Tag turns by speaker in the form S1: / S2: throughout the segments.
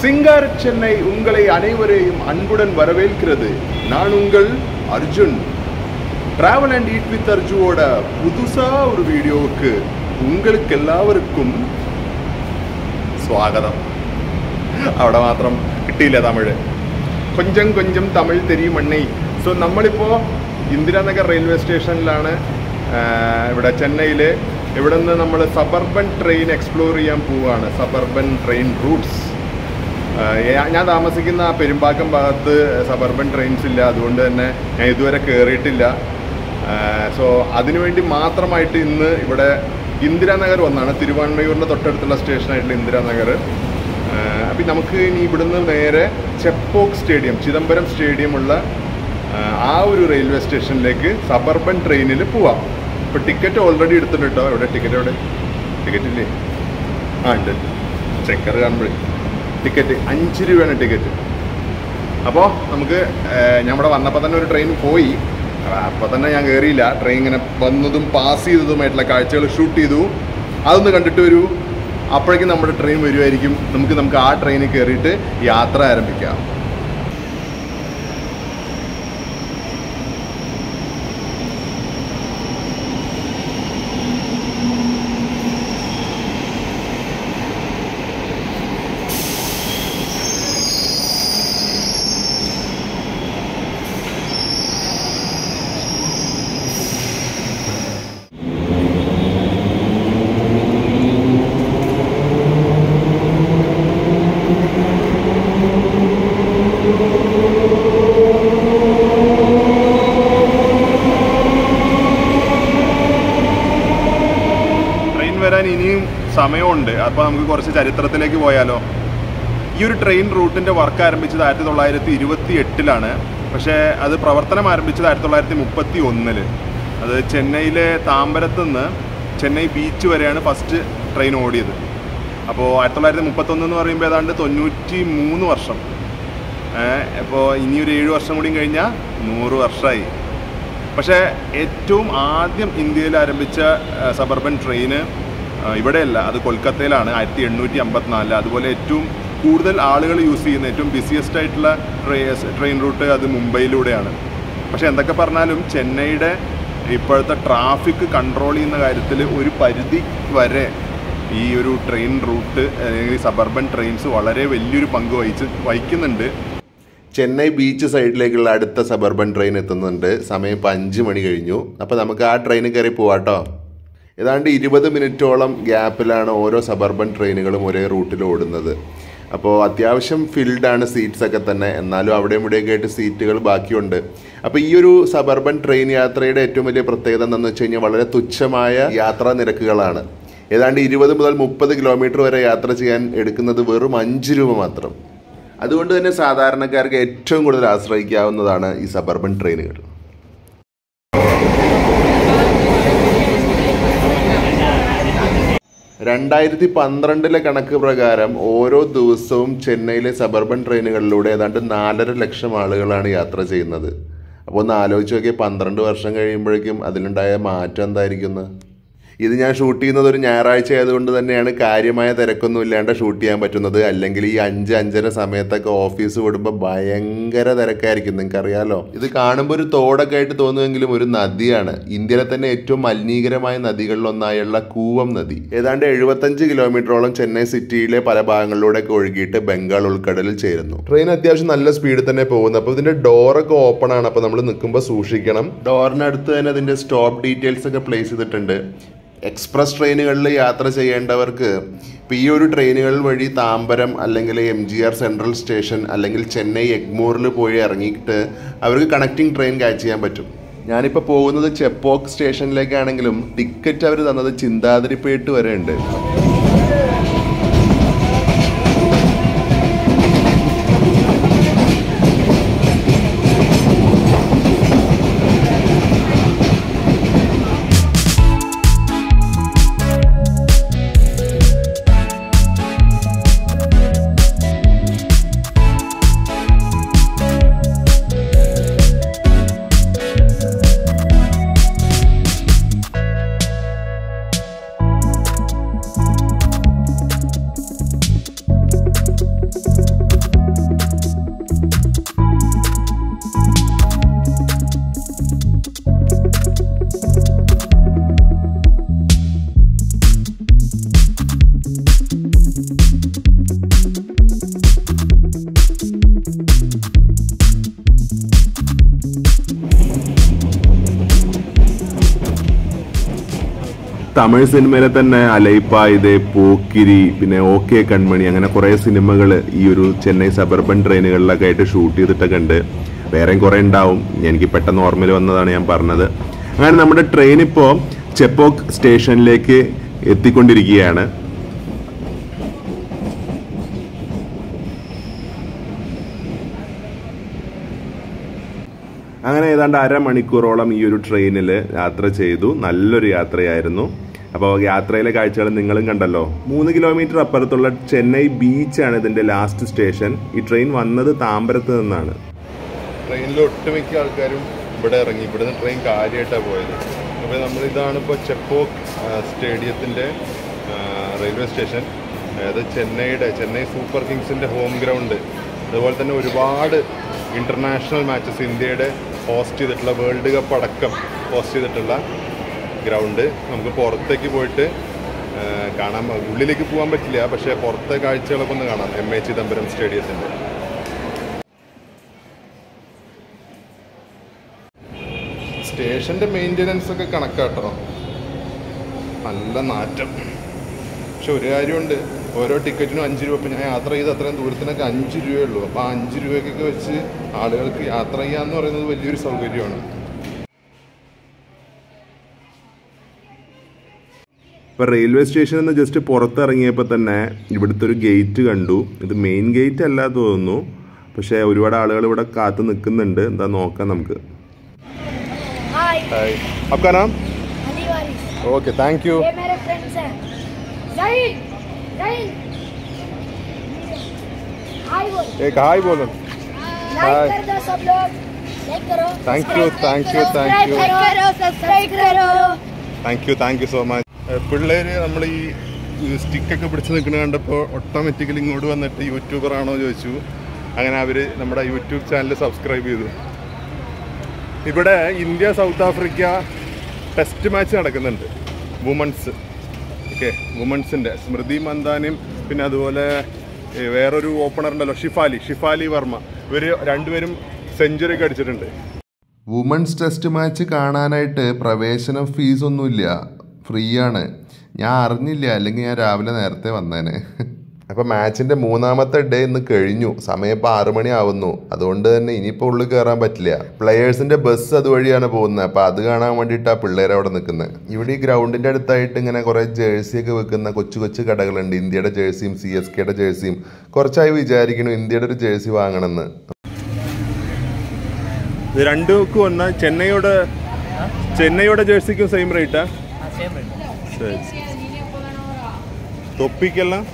S1: சிங்கார சென்னை உங்களை அனைவரையும் அன்புடன் வரவேற்கிறது நான் உங்கள் Arjun travel and eat with அர்ஜுவோட புதுசா ஒரு வீடியோவுக்கு உங்களுக்கு എല്ലാവർക്കും സ്വാഗതം അവിടെ മാത്രം കിട്ടിയില്ല തമിഴ് കൊഞ്ചം കൊഞ്ചം തമിഴ് തെരിയും മണ്ണി സോ നമ്മളിപ്പോൾ ഇന്ദിരാനഗർ റെയിൽവേ സ്റ്റേഷനിലാണ് ആ, ഇവിടെ ചെന്നൈയിൽ ഇവിടെ നിന്ന് നമ്മൾ സബർബൻ ട്രെയിൻ എക്സ്പ്ലോർ ചെയ്യാൻ പോവുകയാണ് സബർബൻ ട്രെയിൻ റൂട്ട്സ് ഞാൻ താമസിക്കുന്ന ആ പെരുമ്പാക്കം ഭാഗത്ത് സബർബൻ ട്രെയിൻസ് ഇല്ല അതുകൊണ്ട് തന്നെ ഞാൻ ഇതുവരെ കയറിയിട്ടില്ല സോ അതിനുവേണ്ടി മാത്രമായിട്ട് ഇന്ന് ഇവിടെ ഇന്ദിരാനഗർ വന്നാണ് തിരുവാൻമയൂരിൻ്റെ തൊട്ടടുത്തുള്ള സ്റ്റേഷനായിട്ടുള്ള ഇന്ദിരാനഗർ അപ്പം നമുക്ക് ഇനി ഇവിടുന്ന് നേരെ ചെപ്പോക്ക് സ്റ്റേഡിയം ചിദംബരം സ്റ്റേഡിയം ഉള്ള ആ, ആ ഒരു റെയിൽവേ സ്റ്റേഷനിലേക്ക് സബർബൻ ട്രെയിനിൽ പോവാം ഇപ്പോൾ ടിക്കറ്റ് ഓൾറെഡി എടുത്തിട്ടുണ്ട് കേട്ടോ എവിടെ ടിക്കറ്റ് എവിടെ ടിക്കറ്റ് ഇല്ലേ ആ ഉണ്ട് ചെക്കർ കാണുമ്പോഴേ ടിക്കറ്റ് അഞ്ച് രൂപയാണ് ടിക്കറ്റ് അപ്പോൾ നമുക്ക് നമ്മുടെ വന്നപ്പോൾ തന്നെ ഒരു ട്രെയിൻ പോയി അപ്പോൾ തന്നെ ഞാൻ കയറിയില്ല ട്രെയിൻ ഇങ്ങനെ വന്നതും പാസ് ചെയ്തതുമായിട്ടുള്ള കാഴ്ചകൾ ഷൂട്ട് ചെയ്തു അതൊന്ന് കണ്ടിട്ട് വരൂ അപ്പോഴേക്കും നമ്മുടെ ട്രെയിൻ വരുമായിരിക്കും നമുക്ക് നമുക്ക് ആ ട്രെയിനിൽ കയറിയിട്ട് യാത്ര ആരംഭിക്കാം ട്രെയിൻ വരാൻ ഇനിയും സമയമുണ്ട് അപ്പോൾ നമുക്ക് കുറച്ച് ചരിത്രത്തിലേക്ക് പോയാലോ ഈ ഒരു ട്രെയിൻ റൂട്ടിൻ്റെ വർക്ക് ആരംഭിച്ചത് ആയിരത്തി തൊള്ളായിരത്തി ഇരുപത്തി എട്ടിലാണ് പക്ഷേ അത് പ്രവർത്തനം ആരംഭിച്ചത് ആയിരത്തി തൊള്ളായിരത്തി മുപ്പത്തി ഒന്നില് അത് ചെന്നൈയിലെ താമ്പരത്ത് നിന്ന് ചെന്നൈ ബീച്ച് വരെയാണ് ഫസ്റ്റ് ട്രെയിൻ ഓടിയത് അപ്പോൾ ആയിരത്തി തൊള്ളായിരത്തി മുപ്പത്തൊന്ന് എന്ന് പറയുമ്പോൾ ഏതാണ്ട് തൊണ്ണൂറ്റി മൂന്ന് വർഷം ഇപ്പോൾ ഇനി ഒരു ഏഴ് വർഷം കൂടി കഴിഞ്ഞാൽ നൂറ് വർഷമായി പക്ഷേ ഏറ്റവും ആദ്യം ഇന്ത്യയിൽ ആരംഭിച്ച ആ, സബർബൻ ട്രെയിന് ആ, ഇവിടെയല്ല അത് കൊൽക്കത്തയിലാണ് ആയിരത്തി എണ്ണൂറ്റി അമ്പത്തിനാലിൽ അതുപോലെ ഏറ്റവും കൂടുതൽ ആളുകൾ യൂസ് ചെയ്യുന്ന ഏറ്റവും ബിസിയസ്റ്റ് ആയിട്ടുള്ള ട്രെയിൻ ട്രെയിൻ റൂട്ട് അത് മുംബൈയിലൂടെയാണ് പക്ഷേ എന്തൊക്കെ പറഞ്ഞാലും ചെന്നൈയുടെ ഇപ്പോഴത്തെ ട്രാഫിക് കൺട്രോൾ ചെയ്യുന്ന കാര്യത്തിൽ ഒരു പരിധി വരെ ഈ ഒരു ട്രെയിൻ റൂട്ട് അല്ലെങ്കിൽ സബർബൻ ട്രെയിൻസ് വളരെ വലിയൊരു പങ്ക് വഹിച്ച് വഹിക്കുന്നുണ്ട് ചെന്നൈ ബീച്ച് സൈഡിലേക്കുള്ള അടുത്ത സബർബൻ ട്രെയിൻ എത്തുന്നുണ്ട് സമയം ഇപ്പം അഞ്ച് മണി കഴിഞ്ഞു അപ്പോൾ നമുക്ക് ആ ട്രെയിനിൽ കയറി പോവാട്ടോ ഏതാണ്ട് ഇരുപത് മിനിറ്റോളം ഗ്യാപ്പിലാണ് ഓരോ സബർബൻ ട്രെയിനുകളും ഒരേ റൂട്ടിൽ ഓടുന്നത് അപ്പോൾ അത്യാവശ്യം ഫിൽഡാണ് സീറ്റ്സ് ഒക്കെ തന്നെ എന്നാലും അവിടെയും ഇവിടെയൊക്കെ ആയിട്ട് സീറ്റുകൾ ബാക്കിയുണ്ട് അപ്പോൾ ഈ ഒരു സബർബൻ ട്രെയിൻ യാത്രയുടെ ഏറ്റവും വലിയ പ്രത്യേകത എന്താണെന്ന് വെച്ച് കഴിഞ്ഞാൽ വളരെ തുച്ഛമായ യാത്രാ നിരക്കുകളാണ് ഏതാണ്ട് ഇരുപത് മുതൽ മുപ്പത് കിലോമീറ്റർ വരെ യാത്ര ചെയ്യാൻ എടുക്കുന്നത് വെറും അഞ്ച് രൂപ മാത്രം അതുകൊണ്ട് തന്നെ സാധാരണക്കാർക്ക് ഏറ്റവും കൂടുതൽ ആശ്രയിക്കാവുന്നതാണ് ഈ സബർബൻ ട്രെയിനുകൾ രണ്ടായിരത്തി പന്ത്രണ്ടിലെ കണക്ക് പ്രകാരം ഓരോ ദിവസവും ചെന്നൈയിലെ സബർബൻ ട്രെയിനുകളിലൂടെ ഏതാണ്ട് നാലര ലക്ഷം ആളുകളാണ് യാത്ര ചെയ്യുന്നത് അപ്പോൾ ഒന്ന് ആലോചിച്ച് നോക്കിയാൽ പന്ത്രണ്ട് വർഷം കഴിയുമ്പോഴേക്കും അതിലുണ്ടായ മാറ്റം എന്തായിരിക്കുന്നത് ഇത് ഞാൻ ഷൂട്ട് ചെയ്യുന്നത് ഒരു ഞായറാഴ്ച ആയതുകൊണ്ട് തന്നെയാണ് കാര്യമായ തിരക്കൊന്നും ഇല്ലാണ്ട് ഷൂട്ട് ചെയ്യാൻ പറ്റുന്നത് അല്ലെങ്കിൽ ഈ അഞ്ച് അഞ്ചര സമയത്തൊക്കെ ഓഫീസ് വിടുമ്പോൾ ഭയങ്കര തിരക്കായിരിക്കും നിങ്ങൾക്ക് അറിയാലോ ഇത് കാണുമ്പോൾ ഒരു തോടൊക്കെ ആയിട്ട് തോന്നുമെങ്കിലും ഒരു നദിയാണ് ഇന്ത്യയിലെ തന്നെ ഏറ്റവും മലിനീകരമായ നദികളിലൊന്നായുള്ള കൂവം നദി ഏതാണ്ട് എഴുപത്തഞ്ച് കിലോമീറ്ററോളം ചെന്നൈ സിറ്റിയിലെ പല ഭാഗങ്ങളിലൂടെയൊക്കെ ഒഴുകിയിട്ട് ബംഗാൾ ഉൾക്കടലിൽ ചേരുന്നു ട്രെയിൻ അത്യാവശ്യം നല്ല സ്പീഡിൽ തന്നെ പോകുന്നു അപ്പോൾ ഇതിന്റെ ഡോറൊക്കെ ഓപ്പൺ ആണ് അപ്പോൾ നമ്മൾ നിൽക്കുമ്പോൾ സൂക്ഷിക്കണം ഡോറിനടുത്ത് തന്നെ അതിന്റെ സ്റ്റോപ്പ് ഡീറ്റെയിൽസ് ഒക്കെ പ്ലേസ് ചെയ്തിട്ടുണ്ട് എക്സ്പ്രസ് ട്രെയിനുകളിൽ യാത്ര ചെയ്യേണ്ടവർക്ക് ഇപ്പോൾ ഈ ഒരു ട്രെയിനുകൾ വഴി താമ്പരം അല്ലെങ്കിൽ M G R central station അല്ലെങ്കിൽ ചെന്നൈ എഗ്മൂറിൽ പോയി ഇറങ്ങിയിട്ട് അവർക്ക് കണക്റ്റിംഗ് ട്രെയിൻ ക്യാച്ച് ചെയ്യാൻ പറ്റും ഞാനിപ്പോൾ പോകുന്നത് ചെപ്പോക്ക് സ്റ്റേഷനിലേക്കാണെങ്കിലും ടിക്കറ്റ് അവർ തന്നത് ചിന്താതിരിപ്പേട്ട് വരെ ഉണ്ട് തമിഴ് സിനിമയിലെ തന്നെ അലൈപ്പായുത് പോക്കിരി പിന്നെ ഓക്കെ കൺമണി അങ്ങനെ കുറേ സിനിമകൾ ഈ ഒരു ചെന്നൈ സബർബൻ ട്രെയിനുകളിലൊക്കെ ആയിട്ട് ഷൂട്ട് ചെയ്തിട്ടൊക്കെ ഉണ്ട് വേറെയും കുറേ ഉണ്ടാവും എനിക്ക് പെട്ടെന്ന് ഓർമ്മയിൽ വന്നതാണ് ഞാൻ പറഞ്ഞത് അങ്ങനെ നമ്മുടെ ട്രെയിൻ ഇപ്പോൾ ചെപ്പോക്ക് സ്റ്റേഷനിലേക്ക് എത്തിക്കൊണ്ടിരിക്കുകയാണ് അങ്ങനെ ഏതാണ്ട് അരമണിക്കൂറോളം ഈ ഒരു ട്രെയിനിൽ യാത്ര ചെയ്തു നല്ലൊരു യാത്രയായിരുന്നു അപ്പോൾ യാത്രയിലെ കാഴ്ചകൾ നിങ്ങളും കണ്ടല്ലോ മൂന്ന് കിലോമീറ്റർ അപ്പുറത്തുള്ള ചെന്നൈ ബീച്ചാണ് ഇതിന്റെ ലാസ്റ്റ് സ്റ്റേഷൻ ഈ ട്രെയിൻ വന്നത് താമ്പരത്ത് നിന്നാണ്
S2: ട്രെയിനിൽ ഒട്ടുമിക്ക ആൾക്കാരും ഇവിടെ ഇറങ്ങി ഇവിടുന്ന് ട്രെയിൻ കാര്യമായിട്ടാണ് പോയത് അപ്പോൾ നമ്മൾ ഇതാണ് ഇപ്പോൾ ചെപ്പോക്ക് സ്റ്റേഡിയത്തിൻ്റെ റെയിൽവേ സ്റ്റേഷൻ അതായത് ചെന്നൈയുടെ ചെന്നൈ സൂപ്പർ കിങ്സിൻ്റെ ഹോം ഗ്രൗണ്ട് അതുപോലെ തന്നെ ഒരുപാട് ഇൻ്റർനാഷണൽ മാച്ചസ് ഇന്ത്യയുടെ ഹോസ്റ്റ് ചെയ്തിട്ടുള്ള വേൾഡ് കപ്പ് അടക്കം ഹോസ്റ്റ് ചെയ്തിട്ടുള്ള ഗ്രൗണ്ട് നമുക്ക് പുറത്തേക്ക് പോയിട്ട് ആ, കാണാൻ ഉള്ളിലേക്ക് പോകാൻ പറ്റില്ല പക്ഷേ പുറത്തെ കാഴ്ചകളൊക്കെ ഒന്ന് കാണാം എം എ ചിദംബരം സ്റ്റേഡിയത്തിൻ്റെ സ്റ്റേഷന്റെ മെയിൻ്റെനൻസ് ഒക്കെ കണക്കാട്ടോ നല്ല നാറ്റം പക്ഷെ ഒരു കാര്യമുണ്ട് ഓരോ ടിക്കറ്റിനും അഞ്ച് രൂപ ഇപ്പം ഞാൻ യാത്ര ചെയ്ത് അത്രയും ദൂരത്തിനൊക്കെ അഞ്ച് രൂപയേ ഉള്ളൂ അപ്പോൾ ആ അഞ്ച് രൂപയ്ക്കൊക്കെ വെച്ച് ആളുകൾക്ക് യാത്ര ചെയ്യാന്ന് പറയുന്നത് വലിയൊരു സൗകര്യമാണ്
S1: ഇപ്പൊ റെയിൽവേ സ്റ്റേഷനിൽ നിന്ന് ജസ്റ്റ് പുറത്തിറങ്ങിയപ്പോൾ തന്നെ ഇവിടുത്തെ ഒരു ഗേറ്റ് കണ്ടു ഇത് മെയിൻ ഗേറ്റ് അല്ല തോന്നുന്നു പക്ഷേ ഒരുപാട് ആളുകൾ ഇവിടെ കാത്തു നിൽക്കുന്നുണ്ട് എന്താ നോക്കാം നമുക്ക്
S3: हाय
S2: ഹായ് आपका नाम
S3: Ali Waris
S2: okay thank you
S3: ये मेरे फ्रेंड्स हैं जाहिद जाहिद हाय बोल
S2: एक हाय बोलो Hi.
S3: लाइक कर दो सब लोग लाइक करो
S2: Thank you, thank you, thank you.
S3: Subscribe करो सब्सक्राइब करो
S2: thank you thank you so much പിള്ളേർ നമ്മൾ ഈ സ്റ്റിക്കൊക്കെ പിടിച്ച് നിൽക്കുന്നത് കണ്ടപ്പോൾ ഓട്ടോമാറ്റിക്കലി ഇങ്ങോട്ട് വന്നിട്ട് യൂട്യൂബർ ആണോ ചോദിച്ചു അങ്ങനെ അവർ നമ്മുടെ യൂട്യൂബ് ചാനൽ സബ്സ്ക്രൈബ് ചെയ്തു ഇവിടെ India South Africa test match നടക്കുന്നുണ്ട് വുമൺസ് ഓക്കെ വുമൺസിൻ്റെ സ്മൃതി മന്ദാനും പിന്നെ അതുപോലെ ഏ, വേറൊരു ഓപ്പണർ ഉണ്ടല്ലോ ഷിഫാലി ഷിഫാലി വർമ്മ ഇവർ രണ്ടുപേരും സെഞ്ചുറി ഒക്കെ അടിച്ചിട്ടുണ്ട്
S4: വുമൺസ് ടെസ്റ്റ് മാച്ച് കാണാനായിട്ട് പ്രവേശന ഫീസ് ഒന്നുമില്ല ഫ്രീ ആണ് ഞാൻ അറിഞ്ഞില്ല അല്ലെങ്കിൽ ഞാൻ രാവിലെ നേരത്തെ വന്നേനെ അപ്പോൾ മാച്ചിൻ്റെ മൂന്നാമത്തെ ഡേ ഇന്ന് കഴിഞ്ഞു സമയം ഇപ്പോൾ ആറ് മണി ആവുന്നു അതുകൊണ്ട് തന്നെ ഇനിയിപ്പോൾ ഉള്ളിൽ കയറാൻ പറ്റില്ല പ്ലെയേഴ്സിൻ്റെ ബസ് അതുവഴിയാണ് പോകുന്നത് അപ്പോൾ അത് കാണാൻ വേണ്ടിയിട്ടാണ് പിള്ളേർ അവിടെ നിൽക്കുന്നത് ഇവിടെ ഈ ഗ്രൗണ്ടിൻ്റെ അടുത്തായിട്ട് ഇങ്ങനെ കുറേ ജേഴ്സിയൊക്കെ വെക്കുന്ന കൊച്ചു കൊച്ചു കടകളുണ്ട് ഇന്ത്യയുടെ ജേഴ്സിയും സി എസ് കെയുടെ ജേഴ്സിയും കുറച്ചായി വിചാരിക്കുന്നു ഇന്ത്യയുടെ ഒരു ജേഴ്സി വാങ്ങണമെന്ന്
S1: ഇത് രണ്ടുക്കും ഒന്ന് ചെന്നൈയുടെ ചെന്നൈയുടെ ജേഴ്സിക്കും സെയിം റേറ്റാ ശരി തൊപ്പിക്കെല്ലാം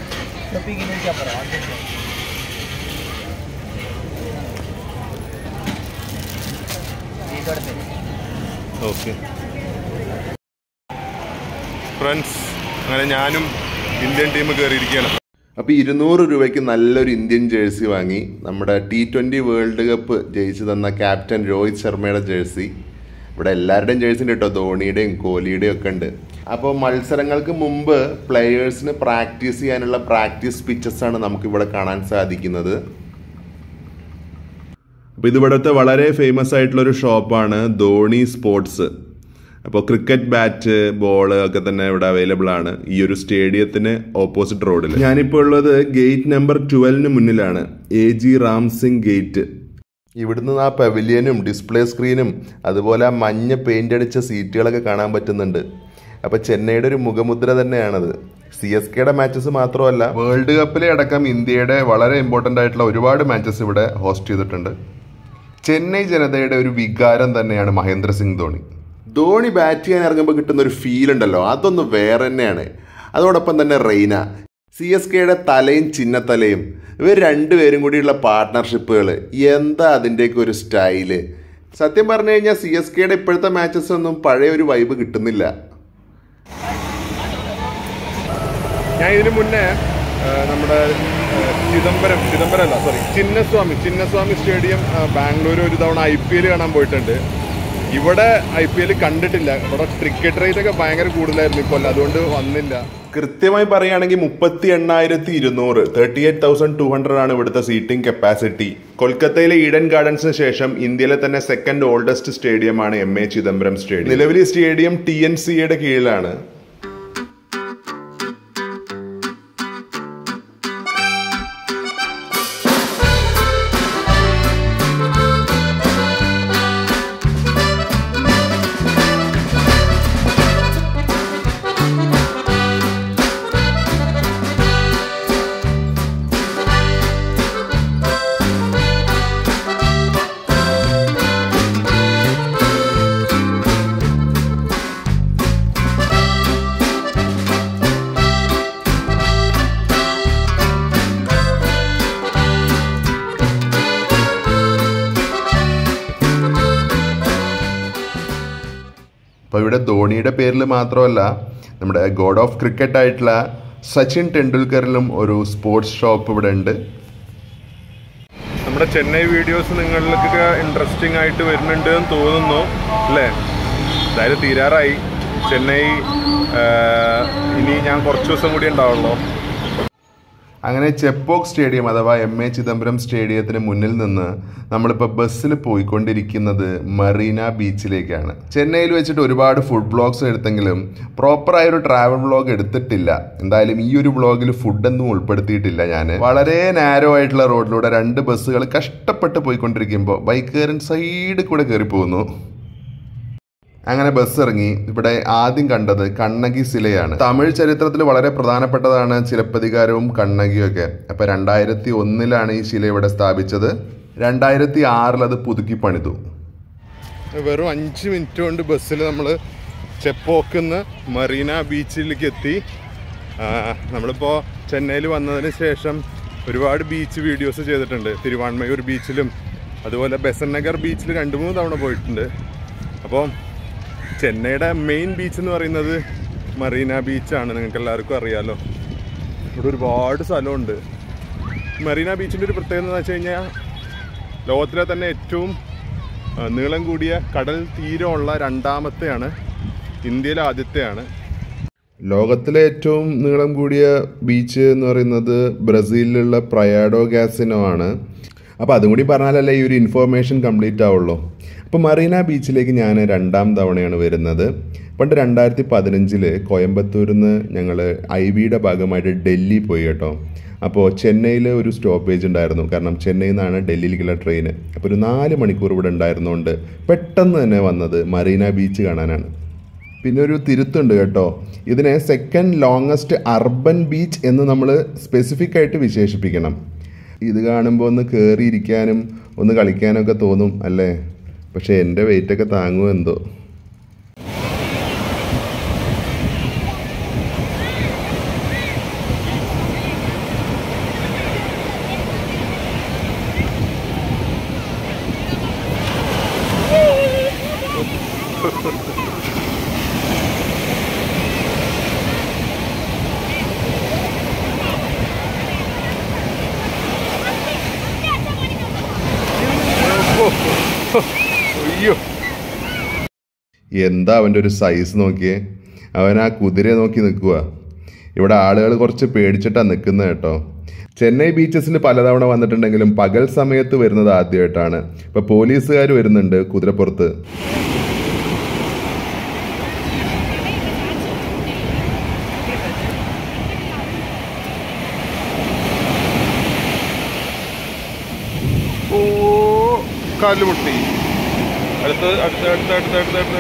S1: ഓക്കെ
S2: ഫ്രണ്ട്സ് അങ്ങനെ ഞാനും ഇന്ത്യൻ ടീം കയറിയിരിക്കുകയാണ്
S4: അപ്പോൾ ഇരുന്നൂറ് രൂപയ്ക്ക് നല്ലൊരു ഇന്ത്യൻ ജേഴ്സി വാങ്ങി നമ്മുടെ ടി ട്വൻ്റി വേൾഡ് കപ്പ് ജയിച്ചു തന്ന ക്യാപ്റ്റൻ രോഹിത് ശർമ്മയുടെ ജേഴ്സി ഇവിടെ എല്ലാവരുടെയും ജേഴ്സി ഉണ്ട് കേട്ടോ ധോണിയുടെയും കോഹ്ലിയുടെയും ഒക്കെ ഉണ്ട് അപ്പോൾ മത്സരങ്ങൾക്ക് മുമ്പ് പ്ലെയേഴ്സിന് പ്രാക്ടീസ് ചെയ്യാനുള്ള പ്രാക്ടീസ് പിച്ചസ് ആണ് നമുക്കിവിടെ കാണാൻ സാധിക്കുന്നത്
S1: അപ്പോൾ ഇത് ഇവിടുത്തെ വളരെ ഫേമസ് ആയിട്ടുള്ള ഒരു ഷോപ്പാണ് ധോണി സ്പോർട്സ് അപ്പോൾ ക്രിക്കറ്റ് ബാറ്റ് ബോള് ഒക്കെ തന്നെ ഇവിടെ അവൈലബിൾ ആണ് ഈ ഒരു സ്റ്റേഡിയത്തിന് ഓപ്പോസിറ്റ് റോഡിൽ ഞാനിപ്പോൾ ഉള്ളത് ഗേറ്റ് നമ്പർ ട്വൽവിന് മുന്നിലാണ് A G Ram Singh gate
S4: ഇവിടുന്ന് ആ പവലിയനും ഡിസ്പ്ലേ സ്ക്രീനും അതുപോലെ ആ മഞ്ഞ പെയിന്റ് അടിച്ച സീറ്റുകളൊക്കെ കാണാൻ പറ്റുന്നുണ്ട് അപ്പോൾ ചെന്നൈയുടെ ഒരു മുഖമുദ്ര തന്നെയാണത് സി എസ് കെയുടെ മാച്ചസ് മാത്രമല്ല വേൾഡ് കപ്പിലെ അടക്കം ഇന്ത്യയുടെ വളരെ ഇമ്പോർട്ടൻ്റ് ആയിട്ടുള്ള ഒരുപാട് മാച്ചസ് ഇവിടെ ഹോസ്റ്റ് ചെയ്തിട്ടുണ്ട് ചെന്നൈ ജനതയുടെ ഒരു വികാരം തന്നെയാണ് മഹേന്ദ്ര സിംഗ് ധോണി ധോണി ബാറ്റ് ചെയ്യാൻ ഇറങ്ങുമ്പോൾ കിട്ടുന്ന ഒരു ഫീൽ ഉണ്ടല്ലോ അതൊന്ന് വേറെ തന്നെയാണ് അതോടൊപ്പം തന്നെ റെയ്ന സി എസ് കെയുടെ തലയും ചിന്നത്തലയും ഇവർ രണ്ടുപേരും കൂടിയുള്ള പാർട്ട്ണർഷിപ്പുകൾ എന്താ അതിൻ്റെയൊക്കെ ഒരു സ്റ്റൈല് സത്യം പറഞ്ഞു കഴിഞ്ഞാൽ സി എസ് കെയുടെ ഇപ്പോഴത്തെ മാച്ചസ് ഒന്നും പഴയ ഒരു വൈബ് കിട്ടുന്നില്ല
S2: ഞാൻ ഇതിനു മുന്നേ ആ, നമ്മുടെ ആ, ചിദംബരം ചിദംബരം അല്ല സോറി ചിന്നസ്വാമി ചിന്നസ്വാമി സ്റ്റേഡിയം ആ, ബാംഗ്ലൂർ ഒരു തവണ ഐ പി എൽ കാണാൻ പോയിട്ടുണ്ട് ഇവിടെ ഐ പി എൽ കണ്ടിട്ടില്ല ഇവിടെ ക്രിക്കറ്റ് റേറ്റ് ഒക്കെ ഭയങ്കര കൂടുതലായിരുന്നു ഇപ്പോൾ അതുകൊണ്ട് വന്നില്ല
S1: കൃത്യമായി പറയുകയാണെങ്കിൽ മുപ്പത്തി എണ്ണായിരത്തി ഇരുന്നൂറ് thirty eight thousand two hundred ആണ് ഇവിടുത്തെ സീറ്റിംഗ് കപ്പാസിറ്റി കൊൽക്കത്തയിലെ ഈഡൻ ഗാർഡൻസിന് ശേഷം ഇന്ത്യയിലെ തന്നെ സെക്കൻഡ് ഓൾഡസ്റ്റ് സ്റ്റേഡിയമാണ് എം എ ചിദംബരം സ്റ്റേഡിയം നിലവിൽ ഈ സ്റ്റേഡിയം ടി എൻ സിയുടെ കീഴിലാണ്
S4: അപ്പോൾ ഇവിടെ ധോണിയുടെ പേരിൽ മാത്രമല്ല നമ്മുടെ ഗോഡ് ഓഫ് ക്രിക്കറ്റ് ആയിട്ടുള്ള സച്ചിൻ ടെണ്ടുൽക്കറിലും ഒരു സ്പോർട്സ് ഷോപ്പ് ഇവിടെ ഉണ്ട്
S1: നമ്മുടെ ചെന്നൈ വീഡിയോസ് നിങ്ങളിലേക്കൊക്കെ ഇൻട്രസ്റ്റിംഗ് ആയിട്ട് വരുന്നുണ്ട് എന്ന് തോന്നുന്നു അല്ലേ എന്തായാലും തീരാറായി ചെന്നൈ ആ, ഇനി ഞാൻ കുറച്ച് ദിവസം കൂടി ഉണ്ടാവുള്ളൂ
S4: അങ്ങനെ ചെപ്പോക്ക് സ്റ്റേഡിയം അഥവാ എം എ ചിദംബരം സ്റ്റേഡിയത്തിന് മുന്നിൽ നിന്ന് നമ്മളിപ്പോൾ ബസ്സിൽ പോയിക്കൊണ്ടിരിക്കുന്നത് മറീന ബീച്ചിലേക്കാണ് ചെന്നൈയിൽ വെച്ചിട്ട് ഒരുപാട് ഫുഡ് ബ്ലോഗ്സ് എടുത്തെങ്കിലും പ്രോപ്പറായ ഒരു ട്രാവൽ വ്ളോഗ് എടുത്തിട്ടില്ല എന്തായാലും ഈ ഒരു വ്ളോഗിൽ ഫുഡൊന്നും ഉൾപ്പെടുത്തിയിട്ടില്ല ഞാൻ വളരെ നാരോ ആയിട്ടുള്ള റോഡിലൂടെ രണ്ട് ബസ്സുകൾ കഷ്ടപ്പെട്ട് പോയിക്കൊണ്ടിരിക്കുമ്പോൾ ബൈക്കുകാരൻ സൈഡിൽ കൂടെ കയറി പോകുന്നു അങ്ങനെ ബസ് ഇറങ്ങി ഇവിടെ ആദ്യം കണ്ടത് കണ്ണകി ശിലയാണ് തമിഴ് ചരിത്രത്തിൽ വളരെ പ്രധാനപ്പെട്ടതാണ് ചിലപ്പതികാരവും കണ്ണകിയും ഒക്കെ അപ്പൊ രണ്ടായിരത്തി ഒന്നിലാണ് ഈ ശില ഇവിടെ സ്ഥാപിച്ചത് രണ്ടായിരത്തി ആറിൽ അത് പുതുക്കി പണിതു
S1: വെറും അഞ്ച് മിനിറ്റ് കൊണ്ട് ബസ്സിൽ നമ്മൾ ചെപ്പോക്കുന്ന് മറീന ബീച്ചിലേക്ക് എത്തി ആ, നമ്മളിപ്പോൾ ചെന്നൈയിൽ വന്നതിന് ശേഷം ഒരുപാട് ബീച്ച് വീഡിയോസ് ചെയ്തിട്ടുണ്ട് തിരുവാൺമയൂർ ബീച്ചിലും അതുപോലെ ബെസൻ നഗർ ബീച്ചിൽ രണ്ട് മൂന്ന് തവണ പോയിട്ടുണ്ട് അപ്പോൾ ചെന്നൈയുടെ മെയിൻ ബീച്ച് എന്ന് പറയുന്നത് മറീന ബീച്ചാണ് നിങ്ങൾക്ക് എല്ലാവർക്കും അറിയാലോ ഇവിടെ ഒരുപാട് സ്ഥലമുണ്ട് മറീന ബീച്ചിൻ്റെ ഒരു പ്രത്യേകത എന്ന് വെച്ച് കഴിഞ്ഞാൽ ലോകത്തിലെ തന്നെ ഏറ്റവും ആ, നീളം കൂടിയ കടൽ തീരമുള്ള രണ്ടാമത്തെയാണ് ഇന്ത്യയിലെ ആദ്യത്തെയാണ്
S4: ലോകത്തിലെ ഏറ്റവും നീളം കൂടിയ ബീച്ച് എന്ന് പറയുന്നത് ബ്രസീലിലുള്ള പ്രയാഡോ ഗാസിനോ ആണ് അപ്പോൾ അതും കൂടി പറഞ്ഞാലല്ലേ ഈ ഒരു ഇൻഫോർമേഷൻ കംപ്ലീറ്റ് ആവുള്ളൂ അപ്പോൾ മറീന ബീച്ചിലേക്ക് ഞാൻ രണ്ടാം തവണയാണ് വരുന്നത് പണ്ട് രണ്ടായിരത്തി പതിനഞ്ചിൽ കോയമ്പത്തൂരിൽ നിന്ന് ഞങ്ങൾ ഐ വിയുടെ ഭാഗമായിട്ട് ഡൽഹി പോയി കേട്ടോ അപ്പോൾ ചെന്നൈയിൽ ഒരു സ്റ്റോപ്പേജ് ഉണ്ടായിരുന്നു കാരണം ചെന്നൈയിൽ നിന്നാണ് ഡൽഹിയിലേക്കുള്ള ട്രെയിൻ അപ്പോൾ ഒരു നാല് മണിക്കൂർ ഇവിടെ ഉണ്ടായിരുന്നതുകൊണ്ട് പെട്ടെന്ന് തന്നെ വന്നത് മറീന ബീച്ച് കാണാനാണ് പിന്നെ ഒരു തിരുത്തുണ്ട് കേട്ടോ ഇതിനെ സെക്കൻഡ് ലോങ്ങസ്റ്റ് അർബൻ ബീച്ച് എന്ന് നമ്മൾ സ്പെസിഫിക് ആയിട്ട് വിശേഷിപ്പിക്കണം ഇത് കാണുമ്പോൾ ഒന്ന് കയറിയിരിക്കാനും ഒന്ന് കളിക്കാനൊക്കെ തോന്നും അല്ലേ പക്ഷേ എൻ്റെ വെയിറ്റൊക്കെ താങ്ങുമോ എന്തോ
S1: അയ്യോ
S4: എന്താ അവൻ്റെ ഒരു സൈസ് നോക്കിയേ അവൻ ആ കുതിരയെ നോക്കി നിൽക്കുക ഇവിടെ ആളുകൾ കുറച്ച് പേടിച്ചിട്ടാണ് നിൽക്കുന്നത് കേട്ടോ ചെന്നൈ ബീച്ചസിൽ പലതവണ വന്നിട്ടുണ്ടെങ്കിലും പകൽ സമയത്ത് വരുന്നത് ആദ്യമായിട്ടാണ് ഇപ്പൊ പോലീസുകാർ വരുന്നുണ്ട് കുതിരപ്പുറത്ത്
S1: ഓ കാലുമുട്ടി അടുത്ത് അടുത്ത് അടുത്ത് അടുത്ത് അടുത്ത് അടുത്ത്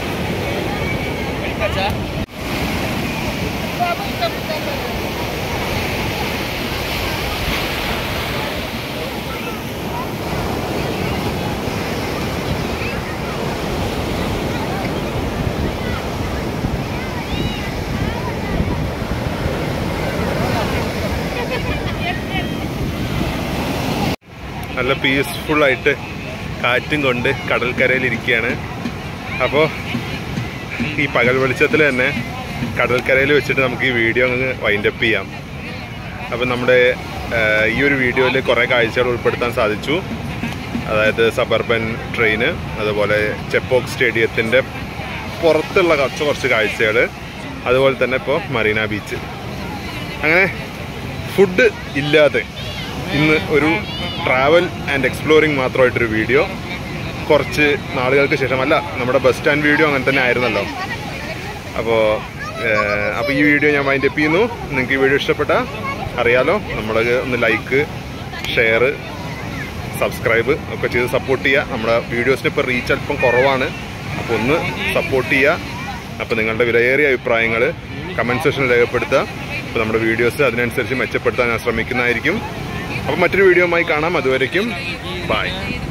S1: നല്ല പീസ്ഫുൾ ആയിട്ട് കാറ്റും കൊണ്ട് കടൽക്കരയിൽ ഇരിക്കുകയാണ് അപ്പോൾ ഈ പകൽ വെളിച്ചത്തിൽ തന്നെ കടൽക്കരയിൽ വെച്ചിട്ട് നമുക്ക് ഈ വീഡിയോ അങ്ങ് വൈൻഡപ്പ് ചെയ്യാം അപ്പം നമ്മുടെ ആ, ഈ ഒരു വീഡിയോയിൽ കുറേ കാഴ്ചകൾ ഉൾപ്പെടുത്താൻ സാധിച്ചു അതായത് സബർബൻ ട്രെയിന് അതുപോലെ ചെപ്പോക്ക് സ്റ്റേഡിയത്തിൻ്റെ പുറത്തുള്ള കുറച്ച് കുറച്ച് കാഴ്ചകൾ അതുപോലെ തന്നെ ഇപ്പോൾ മറീന ബീച്ച് അങ്ങനെ ഫുഡ് ഇല്ലാതെ ഇന്ന് ഒരു ട്രാവൽ ആൻഡ് എക്സ്പ്ലോറിങ് മാത്രമായിട്ടൊരു വീഡിയോ കുറച്ച് നാളുകൾക്ക് ശേഷം അല്ല നമ്മുടെ ബസ് സ്റ്റാൻഡ് വീഡിയോ അങ്ങനെ തന്നെ ആയിരുന്നല്ലോ അപ്പോൾ അപ്പോൾ ഈ വീഡിയോ ഞാൻ വൈൻഡ് അപ്പ് ചെയ്യുന്നു നിങ്ങൾക്ക് ഈ വീഡിയോ ഇഷ്ടപ്പെട്ട അറിയാലോ നമ്മൾ ഒന്ന് ലൈക്ക് ഷെയർ സബ്സ്ക്രൈബ് ഒക്കെ ചെയ്ത് സപ്പോർട്ട് ചെയ്യുക നമ്മുടെ വീഡിയോസിന് ഇപ്പോൾ റീച്ച് അല്പം കുറവാണ് അപ്പോൾ ഒന്ന് സപ്പോർട്ട് ചെയ്യുക അപ്പോൾ നിങ്ങളുടെ വിലയേറിയ അഭിപ്രായങ്ങൾ കമൻറ്റ് സെക്ഷനിൽ രേഖപ്പെടുത്തുക അപ്പോൾ നമ്മുടെ വീഡിയോസ് അതിനനുസരിച്ച് മെച്ചപ്പെടുത്താൻ ഞാൻ ശ്രമിക്കുന്നതായിരിക്കും അപ്പോൾ മറ്റൊരു വീഡിയോയുമായി കാണാം അതുവരയ്ക്കും ബൈ